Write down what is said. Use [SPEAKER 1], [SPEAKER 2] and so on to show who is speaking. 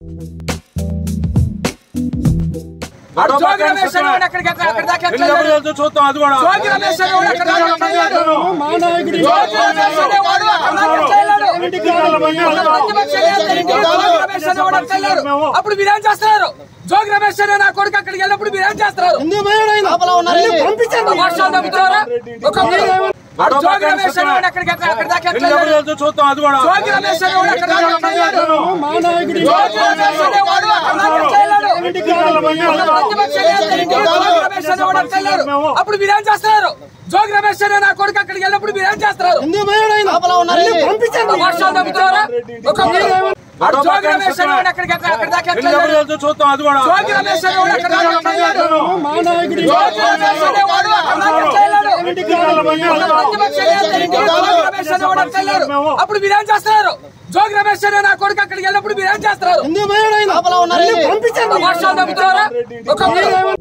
[SPEAKER 1] వాడు జోగి రమేష్ అనేవాడు అక్కడికి ఎక్కడ- అక్కడి దాకా ఎట్లా వెళ్ళాడు?
[SPEAKER 2] చూద్దాం అది కూడా
[SPEAKER 1] జోగి రమేష్ అనేవాడు అక్కడి దాకా ఎట్లా వెళ్ళాడు? జోగి రమేష్ అనేవాడు అక్కడి దాకా ఎట్లా వెళ్ళాడు? ఒక ప్రతిపక్ష నేత ఇంటికి జోగి రమేష్ అనేవాడు అట్లా వెళ్ళాడు. అప్పుడు మీరేం చేస్తున్నారు జోగి రమేష్ అనే నా కొడుకు అక్కడికి వెళ్ళినప్పుడు మీరేం చేస్తున్నారు వర్షాలు తగ్గుతున్నారా ఒక వాడు జోగి రమేష్ అనేవాడు అక్కడికి ఎక్కడ- అక్కడి దాకా ఎట్లా వెళ్ళాడు?
[SPEAKER 2] చూద్దాం అది కూడా
[SPEAKER 1] జోగి రమేష్ అనేవాడు అక్కడి దాకా ఎట్లా వెళ్ళాడు? జోగి రమేష్ అనేవాడు అక్కడి దాకా ఎట్లా వెళ్ళాడు? ఒక ప్రతిపక్ష నేత ఇంటికి జోగి రమేష్ అనేవాడు అట్లా వెళ్ళాడు. అప్పుడు మీరేం చేస్తున్నారు జోగి రమేష్ అనే నా కొడుకు అక్కడికి వెళ్ళినప్పుడు మీరేం చేస్తున్నారు వర్షాలు తగ్గుతున్నారా ఒక వాడు జోగి రమేష్ అనేవాడు అక్కడికి ఎక్కడ- అక్కడి దాకా ఎట్లా వెళ్ళాడు?
[SPEAKER 2] చూద్దాం అది కూడా
[SPEAKER 1] జోగి రమేష్ అనేవాడు అక్కడి దాకా ఎట్లా వెళ్ళాడు? జోగి రమేష్ అనేవాడు అక్కడి దాకా ఎట్లా వెళ్ళాడు? ఒక ప్రతిపక్ష నేత ఇంటికి జోగి రమేష్ అనేవాడు అట్లా వెళ్ళాడు. అప్పుడు మీరేం చేస్తున్నారు జోగి రమేష్ అనే నా కొడుకు అక్కడికి వెళ్ళినప్పుడు మీరేం చేస్తున్నారు వర్షాలు తగ్గుతున్నారా ఒక